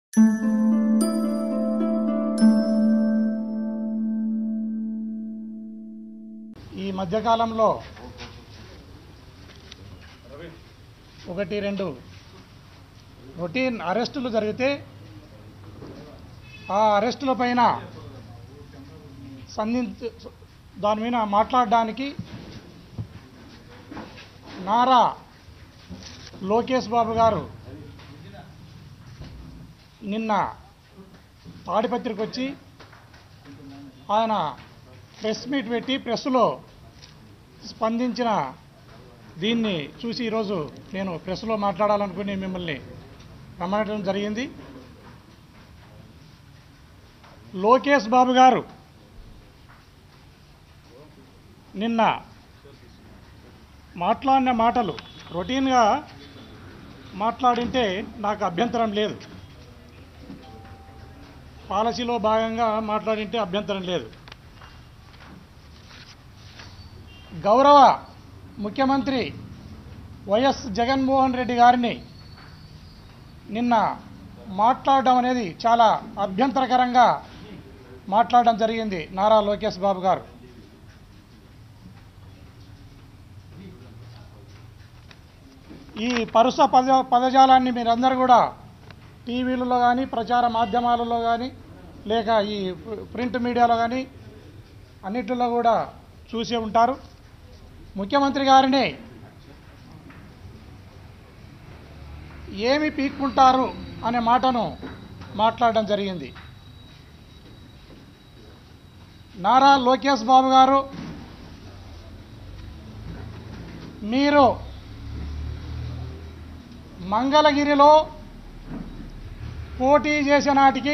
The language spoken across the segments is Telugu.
ఈ మధ్యకాలంలో ఒకటి రెండు రొటీన్ అరెస్టులు జరిగితే ఆ అరెస్టుల పైన సంధించ దాని మీద మాట్లాడడానికి నారా లోకేష్ బాబు గారు నిన్న తాడిపత్రికి వచ్చి ఆయన ప్రెస్ మీట్ పెట్టి ప్రెస్లో స్పందించిన దీన్ని చూసి ఈరోజు నేను ప్రెస్లో మాట్లాడాలనుకుని మిమ్మల్ని రమ్మనడం జరిగింది లోకేష్ బాబు గారు నిన్న మాట్లాడిన మాటలు రొటీన్గా మాట్లాడింటే నాకు అభ్యంతరం లేదు పాలసీలో భాగంగా మాట్లాడింటే అభ్యంతరం లేదు గౌరవ ముఖ్యమంత్రి వైఎస్ జగన్మోహన్ రెడ్డి గారిని నిన్న మాట్లాడడం అనేది చాలా అభ్యంతరకరంగా మాట్లాడడం జరిగింది నారా లోకేష్ బాబు గారు ఈ పరుస పద పదజాలాన్ని మీరందరూ కూడా టీవీలలో కానీ ప్రచార మాధ్యమాలలో కానీ లేక ఈ ప్రింట్ మీడియాలో కానీ అన్నిటిలో కూడా చూసే ఉంటారు ముఖ్యమంత్రి గారిని ఏమి పీక్కుంటారు అనే మాటను మాట్లాడడం జరిగింది నారా లోకేష్ బాబు గారు మీరు మంగళగిరిలో పోటీ చేసే నాటికి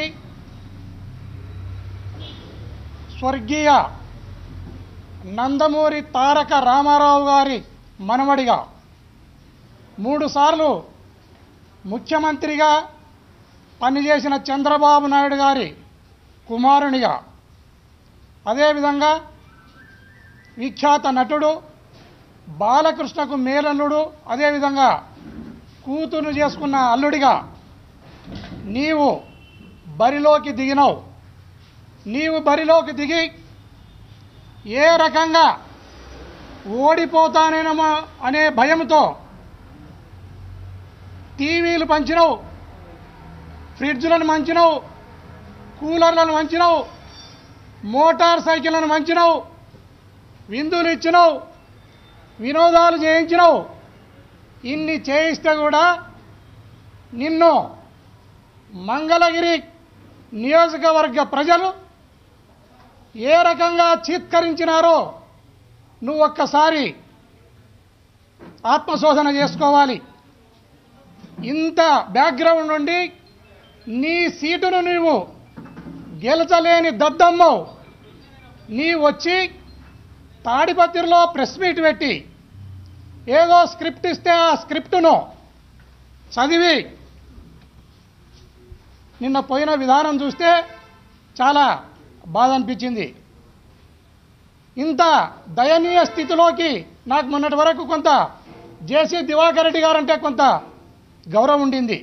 స్వర్గీయ నందమూరి తారక రామారావు గారి మనవడిగా మూడుసార్లు ముఖ్యమంత్రిగా పనిచేసిన చంద్రబాబు నాయుడు గారి కుమారునిగా అదేవిధంగా విఖ్యాత నటుడు బాలకృష్ణకు మేలల్లుడు అదేవిధంగా కూతురు చేసుకున్న అల్లుడిగా నీవు బరిలోకి దిగినావు నీవు బరిలోకి దిగి ఏ రకంగా ఓడిపోతానేమో అనే భయంతో టీవీలు పంచినావు ఫ్రిడ్జ్లను మంచినావు కూలర్లను మంచినావు మోటార్ సైకిళ్లను మంచినావు విందులు ఇచ్చినావు వినోదాలు చేయించినావు ఇన్ని చేయిస్తే కూడా నిన్ను మంగళగిరి నియోజకవర్గ ప్రజలు ఏ రకంగా చీత్కరించినారో నువ్వు ఒక్కసారి ఆత్మశోధన చేసుకోవాలి ఇంత బ్యాక్గ్రౌండ్ నుండి నీ సీటును నీవు గెలచలేని దద్దమ్మవు నీ వచ్చి తాడిపత్రిలో ప్రెస్ మీట్ పెట్టి ఏదో స్క్రిప్ట్ ఇస్తే ఆ స్క్రిప్టును చదివి నిన్న పోయిన విధానం చూస్తే చాలా బాధ అనిపించింది ఇంత దయనీయ స్థితిలోకి నాకు మొన్నటి వరకు కొంత జేసీ దివాకర్ రెడ్డి గారంటే కొంత గౌరవం ఉండింది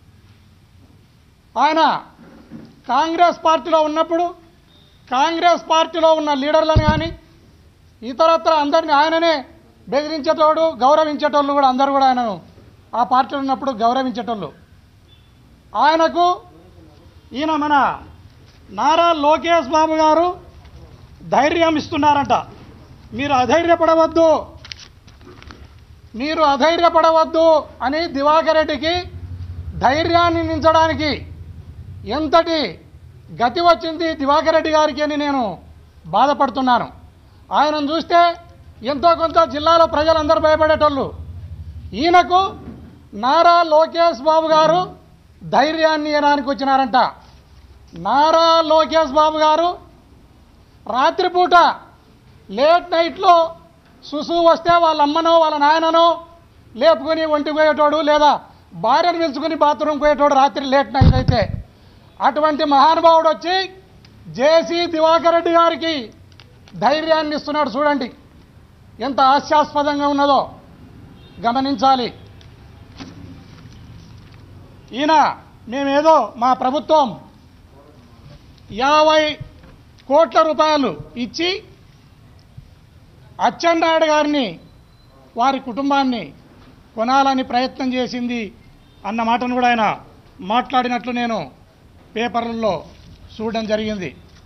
ఆయన కాంగ్రెస్ పార్టీలో ఉన్నప్పుడు కాంగ్రెస్ పార్టీలో ఉన్న లీడర్లను కానీ ఇతరత్ర అందరినీ ఆయననే బెదిరించేటోడు గౌరవించేటోళ్ళు కూడా అందరూ కూడా ఆయనను ఆ పార్టీలో ఉన్నప్పుడు గౌరవించేటోళ్ళు ఆయనకు ఈయన మన నారా లోకేష్ బాబు గారు ధైర్యం ఇస్తున్నారంట మీరు అధైర్యపడవద్దు మీరు అధైర్యపడవద్దు అని దివాకర్ రెడ్డికి ధైర్యాన్ని నించడానికి ఎంతటి గతి వచ్చింది దివాకర్ రెడ్డి గారికి అని నేను బాధపడుతున్నాను ఆయనను చూస్తే ఎంతో కొంత జిల్లాలో ప్రజలందరూ భయపడేటోళ్ళు ఈయనకు నారా లోకేష్ బాబు గారు ధైర్యాన్ని ఇవ్వడానికి వచ్చినారంట నారా లోకేష్ బాబు గారు రాత్రిపూట లేట్ నైట్లో సుసు వస్తే వాళ్ళ అమ్మనో వాళ్ళ నాయననో లేపుకొని ఒంటికి పోయేటోడు లేదా భార్యను పిలుచుకుని బాత్రూమ్ పోయేటోడు రాత్రి లేట్ నైట్ అయితే అటువంటి మహానుభావుడు వచ్చి జేసీ దివాకర్ రెడ్డి గారికి ధైర్యాన్ని ఇస్తున్నాడు చూడండి ఎంత హాస్యాస్పదంగా ఉన్నదో గమనించాలి ఈయన మేమేదో మా ప్రభుత్వం యాభై కోట్ల రూపాయలు ఇచ్చి అచ్చెన్నాయుడు గారిని వారి కుటుంబాన్ని కొనాలని ప్రయత్నం చేసింది అన్న మాటను కూడా ఆయన మాట్లాడినట్లు నేను పేపర్లలో చూడడం జరిగింది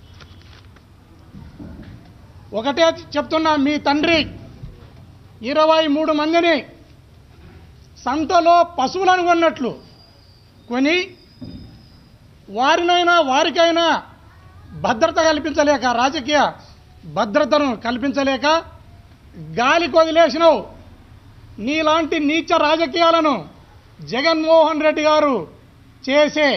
ఒకటే చెప్తున్నా మీ తండ్రి ఇరవై మూడు మందిని సంతలో పశువులను కొన్నట్లు కొని వారినైనా వారికైనా భద్రత కల్పించలేక రాజకీయ భద్రతను కల్పించలేక గాలికి వదిలేసినావు నీలాంటి నీచ రాజకీయాలను జగన్మోహన్ రెడ్డి గారు చేసే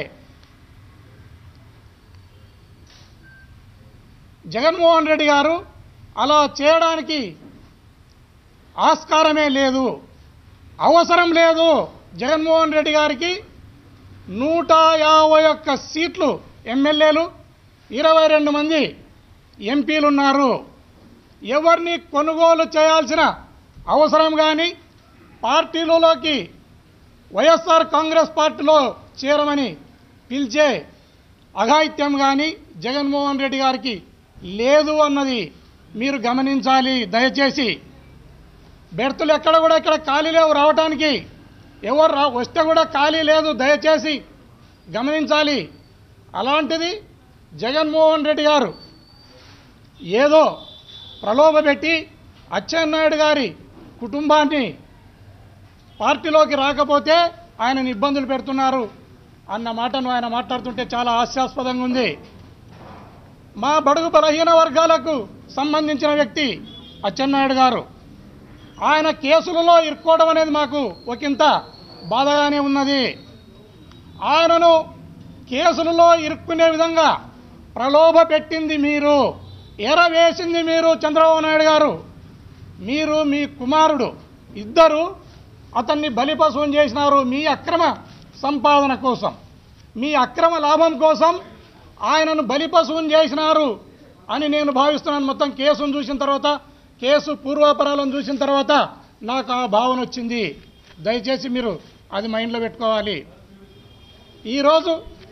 జగన్మోహన్ రెడ్డి గారు అలా చేయడానికి ఆస్కారమే లేదు అవసరం లేదు జగన్మోహన్ రెడ్డి గారికి నూట యాభై ఒక్క సీట్లు ఎమ్మెల్యేలు ఇరవై రెండు మంది ఎంపీలు ఉన్నారు ఎవరిని కొనుగోలు చేయాల్సిన అవసరం కానీ పార్టీలలోకి వైఎస్ఆర్ కాంగ్రెస్ పార్టీలో చేరమని పిలిచే అఘాయిత్యం కానీ జగన్మోహన్ రెడ్డి గారికి లేదు అన్నది మీరు గమనించాలి దయచేసి బెర్తులు ఎక్కడ కూడా ఇక్కడ ఖాళీ లేవు రావడానికి ఎవరు రా వస్తే కూడా ఖాళీ లేదు దయచేసి గమనించాలి అలాంటిది జగన్మోహన్ రెడ్డి గారు ఏదో ప్రలోభపెట్టి అచ్చెన్నాయుడు గారి కుటుంబాన్ని పార్టీలోకి రాకపోతే ఆయనను ఇబ్బందులు పెడుతున్నారు అన్న మాటను ఆయన మాట్లాడుతుంటే చాలా హాస్యాస్పదంగా ఉంది మా బడుగు బలహీన వర్గాలకు సంబంధించిన వ్యక్తి అచ్చెన్నాయుడు గారు ఆయన కేసులలో ఇరుక్కోవడం అనేది మాకు ఒకంత బాధగానే ఉన్నది ఆయనను కేసులలో ఇరుక్కునే విధంగా ప్రలోభ పెట్టింది మీరు ఎరవేసింది మీరు చంద్రబాబు నాయుడు గారు మీరు మీ కుమారుడు ఇద్దరు అతన్ని బలిపశువుని చేసినారు మీ అక్రమ సంపాదన కోసం మీ అక్రమ లాభం కోసం ఆయనను బలిపశువుని చేసినారు అని నేను భావిస్తున్నాను మొత్తం కేసును చూసిన తర్వాత కేసు పూర్వాపరాలను చూసిన తర్వాత నాకు ఆ భావన వచ్చింది దయచేసి మీరు అది మైండ్లో పెట్టుకోవాలి ఈరోజు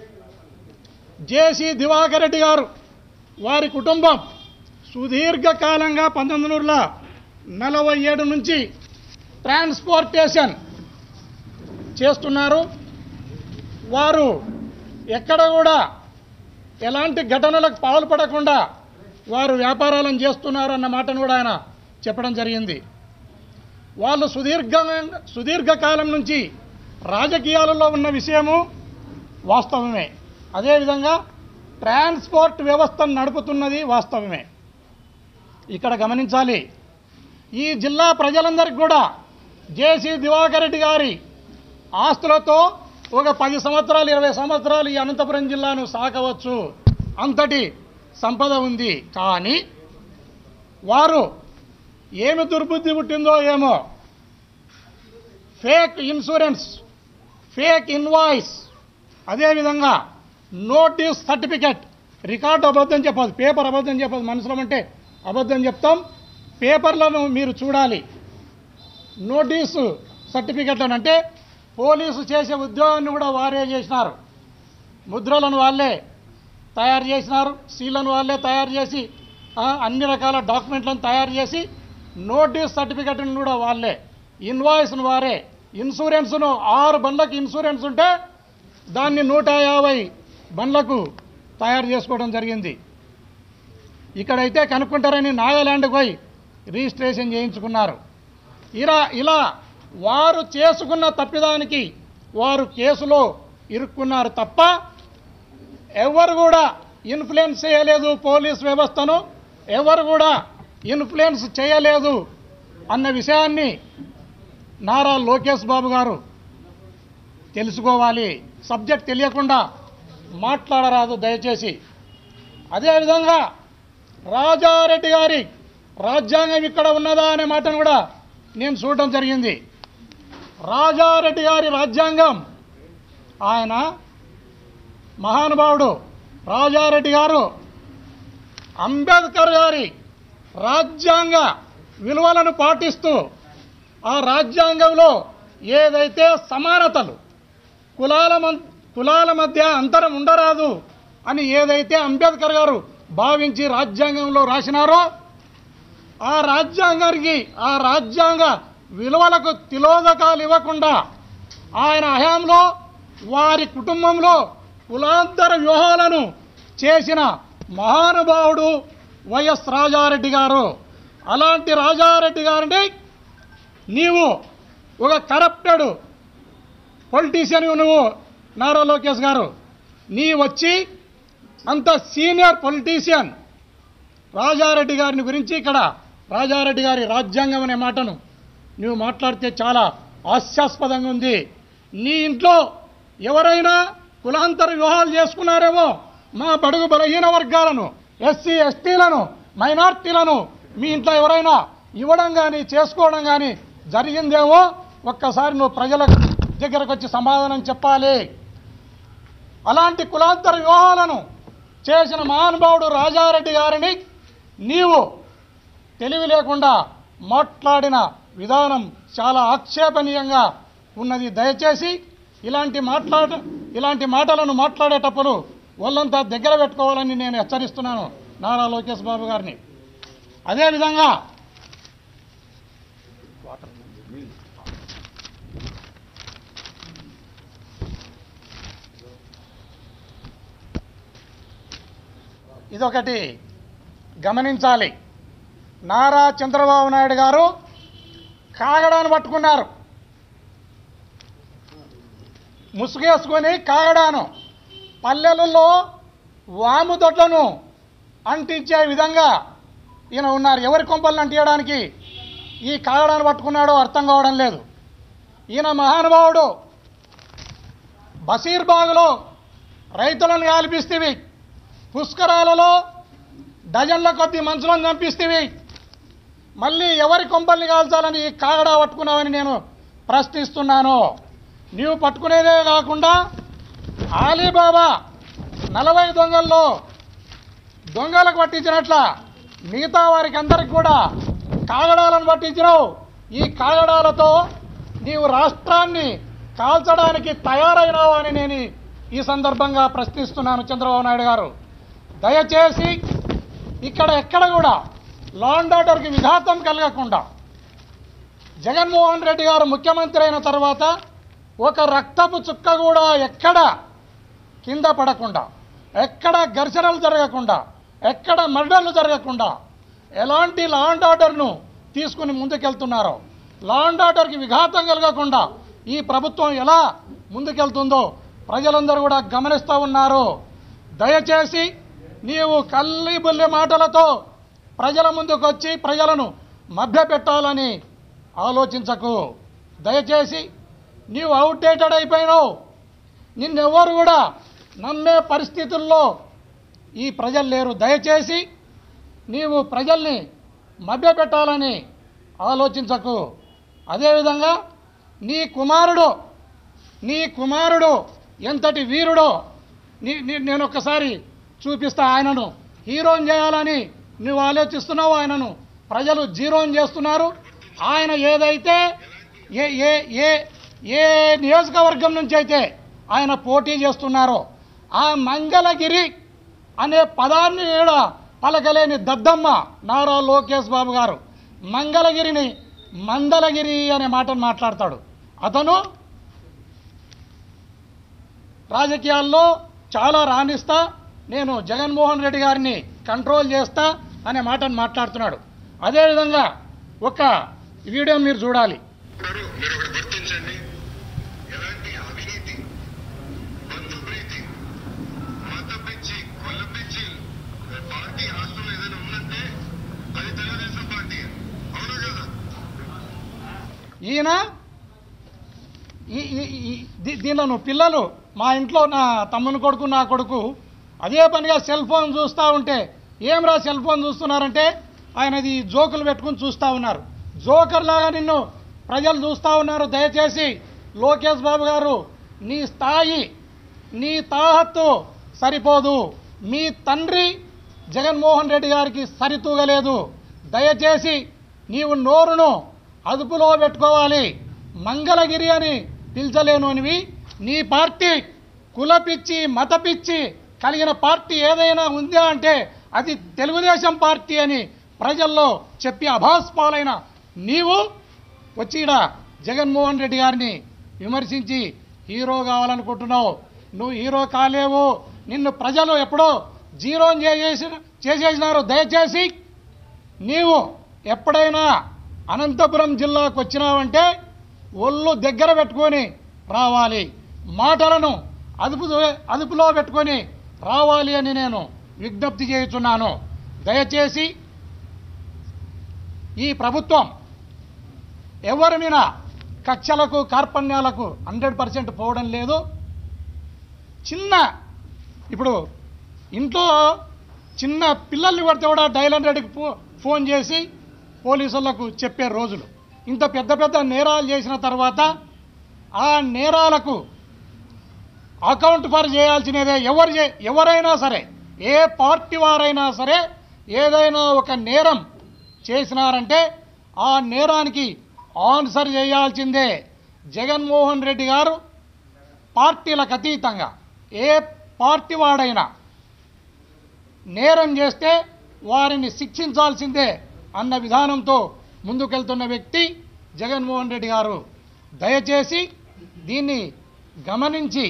జేసీ దివాకర్ రెడ్డి గారు వారి కుటుంబం సుదీర్ఘకాలంగా పంతొమ్మిది వందల నలభై ఏడు నుంచి ట్రాన్స్పోర్టేషన్ చేస్తున్నారు వారు ఎక్కడ కూడా ఎలాంటి ఘటనలకు పాల్పడకుండా వారు వ్యాపారాలను చేస్తున్నారు అన్న మాటను కూడా ఆయన చెప్పడం జరిగింది వాళ్ళు సుదీర్ఘ సుదీర్ఘకాలం నుంచి రాజకీయాలలో ఉన్న విషయము వాస్తవమే అదేవిధంగా ట్రాన్స్పోర్ట్ వ్యవస్థను నడుపుతున్నది వాస్తవమే ఇక్కడ గమనించాలి ఈ జిల్లా ప్రజలందరికీ కూడా జేసీ దివాకర్ రెడ్డి గారి ఆస్తులతో ఒక పది సంవత్సరాలు ఇరవై సంవత్సరాలు ఈ అనంతపురం జిల్లాను సాకవచ్చు అంతటి సంపద ఉంది కానీ వారు ఏమి దుర్బుద్ధి పుట్టిందో ఏమో ఫేక్ ఇన్సూరెన్స్ ఫేక్ ఇన్వాయిస్ అదేవిధంగా నోటీస్ సర్టిఫికెట్ రికార్డు అబద్ధం చెప్పదు పేపర్ అబద్ధం చెప్పదు మనుషులం అంటే అబద్ధం చెప్తాం పేపర్లను మీరు చూడాలి నోటీసు సర్టిఫికెట్లను అంటే పోలీసు చేసే ఉద్యోగాన్ని కూడా వారే చేసినారు ముద్రలను వాళ్ళే తయారు చేసినారు సీలను వాళ్ళే తయారు చేసి ఆ, అన్ని రకాల డాక్యుమెంట్లను తయారు చేసి నోటీస్ సర్టిఫికెట్ని కూడా వాళ్ళే ఇన్వాయిస్ను వారే ఇన్సూరెన్స్ను ఆరు బండ్లకు ఇన్సూరెన్స్ ఉంటే దాన్ని నూట యాభై బండ్లకు తయారు చేసుకోవడం జరిగింది ఇక్కడైతే కనుక్కుంటారని నాగాలాండ్కి పోయి రిజిస్ట్రేషన్ చేయించుకున్నారు ఇలా ఇలా వారు చేసుకున్న తప్పిదానికి వారు కేసులో ఇరుక్కున్నారు తప్ప ఎవరు కూడా ఇన్ఫ్లుయెన్స్ చేయలేదు పోలీస్ వ్యవస్థను ఎవరు కూడా ఇన్ఫ్లుయెన్స్ చేయలేదు అన్న విషయాన్ని నారా లోకేష్ బాబు గారు తెలుసుకోవాలి సబ్జెక్ట్ తెలియకుండా మాట్లాడరాదు దయచేసి అదేవిధంగా రాజారెడ్డి గారి రాజ్యాంగం ఇక్కడ ఉన్నదా అనే మాటను కూడా నేను చూడటం జరిగింది రాజారెడ్డి గారి రాజ్యాంగం ఆయన మహానుభావుడు రాజారెడ్డి గారు అంబేద్కర్ గారి రాజ్యాంగ విలువలను పాటిస్తూ ఆ రాజ్యాంగంలో ఏదైతే సమానతలు కులాల మన్ కులాల మధ్య అంతరం ఉండరాదు అని ఏదైతే అంబేద్కర్ గారు భావించి రాజ్యాంగంలో రాసినారో ఆ రాజ్యాంగానికి ఆ రాజ్యాంగ విలువలకు తిలోదకాలు ఇవ్వకుండా ఆయన హయాంలో వారి కుటుంబంలో కులాంతర వ్యూహాలను చేసిన మహానుభావుడు వైఎస్ రాజారెడ్డి గారు అలాంటి రాజారెడ్డి గారిని నీవు ఒక కరప్టెడ్ పొలిటీషియన్ నువ్వు నారా లోకేష్ గారు నీ వచ్చి అంత సీనియర్ పొలిటీషియన్ రాజారెడ్డి గారిని గురించి ఇక్కడ రాజారెడ్డి గారి రాజ్యాంగం అనే మాటను నువ్వు మాట్లాడితే చాలా హాస్యాస్పదంగా ఉంది నీ ఇంట్లో ఎవరైనా కులాంతర వివాహాలు చేసుకున్నారేమో మా బడుగు బలహీన వర్గాలను ఎస్సీ ఎస్టీలను మైనార్టీలను మీ ఇంట్లో ఎవరైనా ఇవ్వడం కానీ చేసుకోవడం కానీ జరిగిందేమో ఒక్కసారి నువ్వు ప్రజల దగ్గరకు వచ్చి సమాధానం చెప్పాలి అలాంటి కులాంతర వివాహాలను చేసిన మహానుభావుడు రాజారెడ్డి గారిని నీవు తెలివి లేకుండా మాట్లాడిన విధానం చాలా ఆక్షేపణీయంగా ఉన్నది దయచేసి ఇలాంటి మాట్లాడ ఇలాంటి మాటలను మాట్లాడేటప్పుడు వాళ్ళంతా దగ్గర పెట్టుకోవాలని నేను హెచ్చరిస్తున్నాను నారా లోకేష్ బాబు గారిని అదేవిధంగా ఇదొకటి గమనించాలి నారా చంద్రబాబు నాయుడు గారు కాగడాను పట్టుకున్నారు ముసుగేసుకొని కాగడాను పల్లెలలో వాము దొడ్లను అంటించే విధంగా ఈయన ఉన్నారు ఎవరి కొంపలను అంటించడానికి ఈ కాగడాను పట్టుకున్నాడో అర్థం కావడం లేదు ఈయన మహానుభావుడు బషీర్బాగులో రైతులను కాల్పిస్తేవి పుష్కరాలలో డజన్ల కొద్ది మనుషులను చంపిస్తేవి మళ్ళీ ఎవరి కొంపల్ని కాల్చాలని ఈ కాగడా పట్టుకున్నావని నేను ప్రశ్నిస్తున్నాను నీవు పట్టుకునేదే కాకుండా ఆలీబాబా నలభై దొంగల్లో దొంగలకు పట్టించినట్ల మిగతా వారికి అందరికి కూడా కాగడాలను పట్టించినావు ఈ కాగడాలతో నీవు రాష్ట్రాన్ని కాల్చడానికి తయారైనావు అని నేను ఈ సందర్భంగా ప్రశ్నిస్తున్నాను చంద్రబాబు నాయుడు గారు దయచేసి ఇక్కడ ఎక్కడ కూడా లా అండ్ ఆర్డర్కి విఘాతం కలగకుండా జగన్మోహన్ రెడ్డి గారు ముఖ్యమంత్రి అయిన తర్వాత ఒక రక్తపు చుక్క కూడా ఎక్కడ కింద పడకుండా ఎక్కడ ఘర్షణలు జరగకుండా ఎక్కడ మర్డర్లు జరగకుండా ఎలాంటి లా అండ్ ఆర్డర్ను తీసుకుని ముందుకెళ్తున్నారో లా అండ్ ఆర్డర్కి విఘాతం కలగకుండా ఈ ప్రభుత్వం ఎలా ముందుకెళ్తుందో ప్రజలందరూ కూడా గమనిస్తూ ఉన్నారు దయచేసి నీవు కల్లి బుల్లి మాటలతో ప్రజల ముందుకు వచ్చి ప్రజలను మభ్యపెట్టాలని ఆలోచించకు దయచేసి నీవు అవుట్డేటెడ్ అయిపోయినావు నిన్నెవ్వరు కూడా నమ్మే పరిస్థితుల్లో ఈ ప్రజలు లేరు దయచేసి నీవు ప్రజల్ని మభ్యపెట్టాలని ఆలోచించకు అదేవిధంగా నీ కుమారుడు నీ కుమారుడు ఎంతటి వీరుడో నీ నీ- నేను ఒక్కసారి చూపిస్తా ఆయనను హీరోని చేయాలని నువ్వు ఆలోచిస్తున్నావు ఆయనను ప్రజలు జీరోని చేస్తున్నారు ఆయన ఏదైతే ఏ ఏ ఏ ఏ నియోజకవర్గం నుంచి అయితే ఆయన పోటీ చేస్తున్నారో ఆ మంగళగిరి అనే పదాన్ని ఈడ పలకలేని దద్దమ్మ నారా లోకేష్ బాబు గారు మంగళగిరిని మందలగిరి అనే మాటను మాట్లాడతాడు అతను రాజకీయాల్లో చాలా రాణిస్తా నేను జగన్మోహన్ రెడ్డి గారిని కంట్రోల్ చేస్తా అనే మాటను మాట్లాడుతున్నాడు అదేవిధంగా ఒక వీడియో మీరు చూడాలి ఉన్నారు మీరు ఒకటి గుర్తించండి ఎలాంటి అవినీతి బంధు ప్రీతి మత పిచ్చి కొల్ల పిచ్చి పార్టీ రాష్ట్రంలో ఏదైనా ఉందంటే అది తెలుగుదేశం పార్టీ అవునా కదా ఈయన ఈ ఈ- ఈ- దీ- దీనిలో పిల్లలు మా ఇంట్లో నా తమ్ముని కొడుకు నా కొడుకు అదే పనిగా సెల్ ఫోన్ చూస్తూ ఉంటే ఏం రా సెల్ ఫోన్ చూస్తున్నారంటే ఆయనది జోకులు పెట్టుకుని చూస్తూ ఉన్నారు జోకర్ లాగా నిన్ను ప్రజలు చూస్తూ ఉన్నారు దయచేసి లోకేష్ బాబు గారు నీ స్థాయి నీ తాహత్తు సరిపోదు మీ తండ్రి జగన్మోహన్ రెడ్డి గారికి సరితూగలేదు దయచేసి నీవు నోరును అదుపులో పెట్టుకోవాలి మంగళగిరి అని పిలిచలేను అనివి నీ పార్టీ కులపిచ్చి మతపిచ్చి కలిగిన పార్టీ ఏదైనా ఉందా అంటే అది తెలుగుదేశం పార్టీ అని ప్రజల్లో చెప్పి అభాస్పాలైన నీవు వచ్చి ఈడ జగన్మోహన్ రెడ్డి గారిని విమర్శించి హీరో కావాలనుకుంటున్నావు నువ్వు హీరో కాలేవు నిన్ను ప్రజలు ఎప్పుడో జీరో చేసేసి చేసేసినారు దయచేసి నీవు ఎప్పుడైనా అనంతపురం జిల్లాకు వచ్చినావంటే ఒళ్ళు దగ్గర పెట్టుకొని రావాలి మాటలను అదుపు అదుపులో పెట్టుకొని రావాలి అని నేను విజ్ఞప్తి చేయుచున్నాను దయచేసి ఈ ప్రభుత్వం ఎవరి మీద కక్షలకు కార్పణ్యాలకు హండ్రెడ్ పర్సెంట్ పోవడం లేదు చిన్న ఇప్పుడు ఇంట్లో చిన్న పిల్లల్ని పడితే కూడా డైల్ హండ్రెడ్కి ఫో ఫోన్ చేసి పోలీసులకు చెప్పే రోజులు ఇంత పెద్ద పెద్ద నేరాలు చేసిన తర్వాత ఆ నేరాలకు అకౌంట్ ఫర్ చేయాల్సినదే ఎవరు చే ఎవరైనా సరే ఏ పార్టీ వారైనా సరే ఏదైనా ఒక నేరం చేసినారంటే ఆ నేరానికి ఆన్సర్ చేయాల్సిందే జగన్మోహన్ రెడ్డి గారు పార్టీలకు అతీతంగా ఏ పార్టీ వాడైనా నేరం చేస్తే వారిని శిక్షించాల్సిందే అన్న విధానంతో ముందుకెళ్తున్న వ్యక్తి జగన్మోహన్ రెడ్డి గారు దయచేసి దీన్ని గమనించి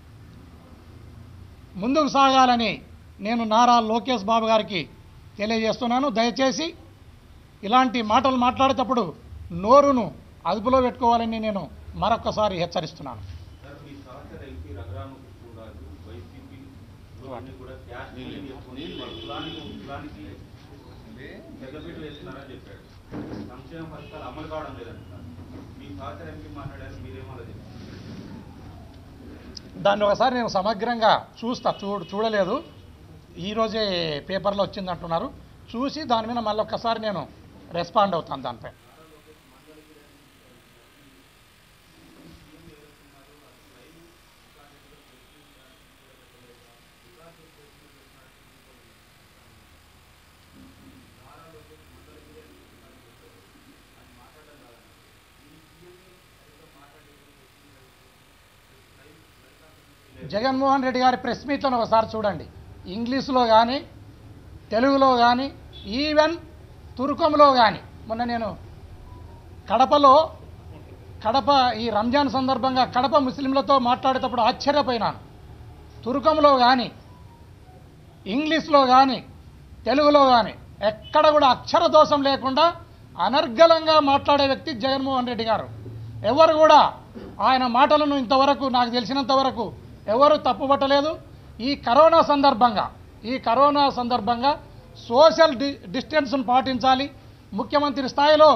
ముందుకు సాగాలని నేను నారా లోకేష్ బాబు గారికి తెలియజేస్తున్నాను దయచేసి ఇలాంటి మాటలు మాట్లాడేటప్పుడు నోరును అదుపులో పెట్టుకోవాలని నేను మరొక్కసారి హెచ్చరిస్తున్నాను సార్ మీ సహచర ఎంపీ రఘురామ కృష్ణరాజు వైసీపీ అన్ని కూడా క్యాష్ డీలింగ్ చేసుకుని వాళ్ళ కులానికి కులానికి పెద్దపీట వేస్తున్నారని చెప్పాడు సంక్షేమ పథకాలు అమలు కావడం లేదంటున్నారు మీ సహచర ఎంపీ మాట్లాడారు మీరేమో చెప్పారు దాన్ని ఒకసారి నేను సమగ్రంగా చూస్తా చూడు చూడలేదు ఈరోజే పేపర్లో వచ్చింది అంటున్నారు చూసి దాని మీద మళ్ళీ ఒక్కసారి నేను రెస్పాండ్ అవుతాను దానిపై జగన్మోహన్ రెడ్డి గారి ప్రెస్ మీట్లను ఒకసారి చూడండి ఇంగ్లీష్లో కానీ తెలుగులో కానీ ఈవెన్ తుర్కంలో కానీ మొన్న నేను కడపలో కడప ఈ రంజాన్ సందర్భంగా కడప ముస్లింలతో మాట్లాడేటప్పుడు ఆశ్చర్యపోయినాను తుర్కంలో కానీ ఇంగ్లీష్లో కానీ తెలుగులో కానీ ఎక్కడ కూడా అక్షర దోషం లేకుండా అనర్గళంగా మాట్లాడే వ్యక్తి జగన్మోహన్ రెడ్డి గారు ఎవరు కూడా ఆయన మాటలను ఇంతవరకు నాకు తెలిసినంత వరకు ఎవరు తప్పుపట్టలేదు ఈ కరోనా సందర్భంగా ఈ కరోనా సందర్భంగా సోషల్ డి డిస్టెన్స్ను పాటించాలి ముఖ్యమంత్రి స్థాయిలో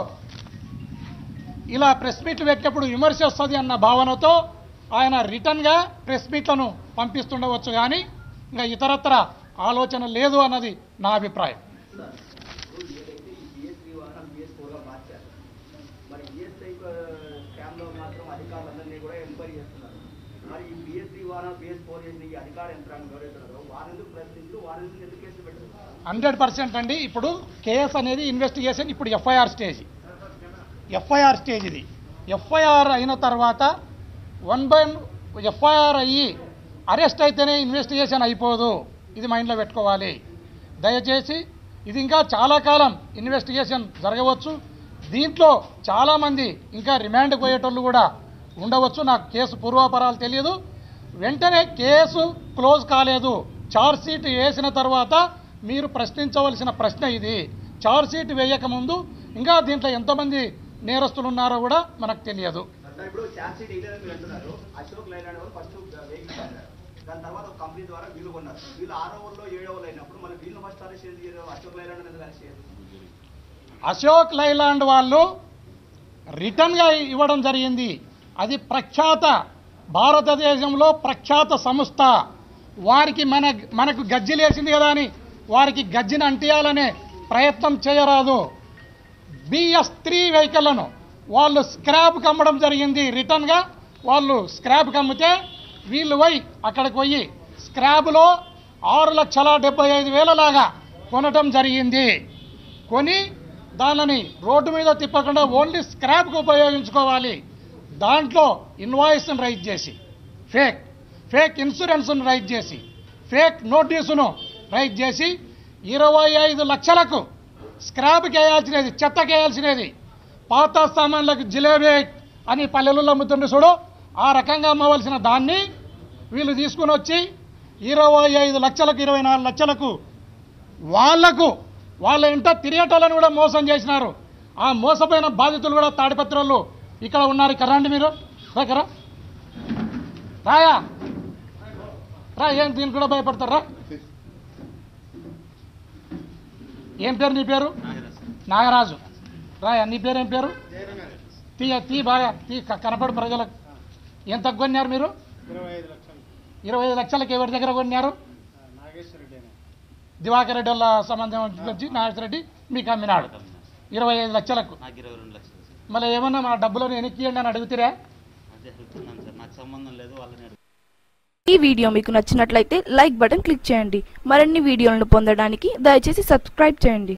ఇలా ప్రెస్ మీట్లు పెట్టినప్పుడు విమర్శ వస్తుంది అన్న భావనతో ఆయన రిటర్న్గా ప్రెస్ మీట్లను పంపిస్తుండవచ్చు కానీ ఇంకా ఇతరత్ర ఆలోచన లేదు అన్నది నా అభిప్రాయం ఇప్పుడు ఏదైతే ఈ బిఎస్సీ వాహనం బిఎస్ ఫోర్గా మార్చారు మరి ఈఎస్ఐ స్కామ్లో మాత్రం అధికారులందరినీ కూడా ఎంక్వైరీ చేస్తున్నారు మరి ఈ బిఎస్సీ వాహనం బిఎస్ ఫోర్ చేసిన ఈ అధికార యంత్రాంగం ఎవరైతున్నారో వారు ఎందుకు ప్రశ్నించు వారి ఎందుకు ఎందుకు కేసులు పెట్టారు హండ్రెడ్ పర్సెంట్ అండి ఇప్పుడు కేసు అనేది ఇన్వెస్టిగేషన్ ఇప్పుడు ఎఫ్ఐఆర్ స్టేజ్ ఎఫ్ఐఆర్ స్టేజ్ ఇది ఎఫ్ఐఆర్ అయిన తర్వాత వన్ బై ఎఫ్ఐఆర్ అయ్యి అరెస్ట్ అయితేనే ఇన్వెస్టిగేషన్ అయిపోదు ఇది మైండ్లో పెట్టుకోవాలి దయచేసి ఇది ఇంకా చాలా కాలం ఇన్వెస్టిగేషన్ జరగవచ్చు దీంట్లో చాలామంది ఇంకా రిమాండ్కి పోయేటోళ్ళు కూడా ఉండవచ్చు నాకు కేసు పూర్వాపరాలు తెలియదు వెంటనే కేసు క్లోజ్ కాలేదు చార్జ్ షీట్ వేసిన తర్వాత మీరు ప్రశ్నించవలసిన ప్రశ్న ఇది చార్జ్ షీట్ వేయకముందు ఇంకా దీంట్లో ఎంతమంది నేరస్తులు ఉన్నారో కూడా మనకు తెలియదు సార్ ఇప్పుడు ఛాన్సీ డీలర్ మీరు అంటున్నారు అశోక్ లైలాండ్ వాళ్ళు ఫస్ట్ వెహికల్ కొన్నారు దాని తర్వాత ఒక కంపెనీ ద్వారా వీళ్ళు కొన్నారు వీళ్ళు ఆరో ఓవర్లో ఏడో ఓవర్లు అయినప్పుడు మళ్ళీ వీళ్ళు ఫస్ట్ అరెస్ట్ చేసి అశోక్ లైలాండ్ ఎందుకు అరెస్ట్ చేయరు అశోక్ లైలాండ్ వాళ్ళు రిటర్న్గా ఇవ్వడం జరిగింది అది ప్రఖ్యాత భారతదేశంలో ప్రఖ్యాత సంస్థ వారికి మన మనకు గజ్జిలేసింది కదా అని వారికి గజ్జిని అంటియాలనే ప్రయత్నం చేయరాదు బిఎస్ త్రీ వెహికల్లను వాళ్ళు స్క్రాప్కి అమ్మడం జరిగింది రిటర్న్గా వాళ్ళు స్క్రాప్కి అమ్మితే వీళ్ళు పోయి అక్కడికి పోయి స్క్రాప్లో ఆరు లక్షల డెబ్బై ఐదు వేల లాగా కొనటం జరిగింది కొని దానిని రోడ్డు మీద తిప్పకుండా ఓన్లీ స్క్రాప్కి ఉపయోగించుకోవాలి దాంట్లో ఇన్వాయిస్ని రైజ్ చేసి ఫేక్ ఫేక్ ఇన్సూరెన్స్ను రైజ్ చేసి ఫేక్ నోటీసును రైజ్ చేసి ఇరవై ఐదు లక్షలకు స్క్రాప్కి వేయాల్సినది చెత్తకి వేయాల్సినది పాత సామాన్లకు జిలేబీ అని పల్లెలలో అమ్ముతుండే చూడు ఆ రకంగా అమ్మవలసిన దాన్ని వీళ్ళు తీసుకుని వచ్చి ఇరవై ఐదు లక్షలకు ఇరవై నాలుగు లక్షలకు వాళ్లకు వాళ్ళ ఇంట తిరిగేటోళ్ళని కూడా మోసం చేసినారు ఆ మోసపోయిన బాధితులు కూడా తాడిపత్రులు ఇక్కడ ఉన్నారు ఇక్కడ రండి మీరు దగ్గర రాయా రా ఏం దీనికి కూడా భయపడతారా ఏం పేరు నీ పేరు నాగరాజు రాయా నీ పేరు ఏం పేరు తీ తీ బాగా తీ క- కనపడు ప్రజలకు ఎంత కొన్నారు మీరు ఇరవై ఐదు లక్షలు ఇరవై ఐదు లక్షలకి ఎవరి దగ్గర కొన్నారు నాగేశ్వర రెడ్డి అని దివాకర్ రెడ్డి వాళ్ళ సంబంధం వచ్చి నాగేశ్వర రెడ్డి మీకు అమ్మినాడు ఇరవై ఐదు లక్షలకు నాకు ఇరవై రెండు లక్షలు సార్ మళ్ళీ ఏమన్నా మా డబ్బులను వెనక్కియండి అని అడుగుతారా అదే అడుగుతున్నాను సార్ నాకు సంబంధం లేదు వాళ్ళని అడుగు ఈ వీడియో మీకు నచ్చినట్లయితే లైక్ బటన్ క్లిక్ చేయండి మరిన్ని వీడియోలను పొందడానికి దయచేసి సబ్స్క్రైబ్ చేయండి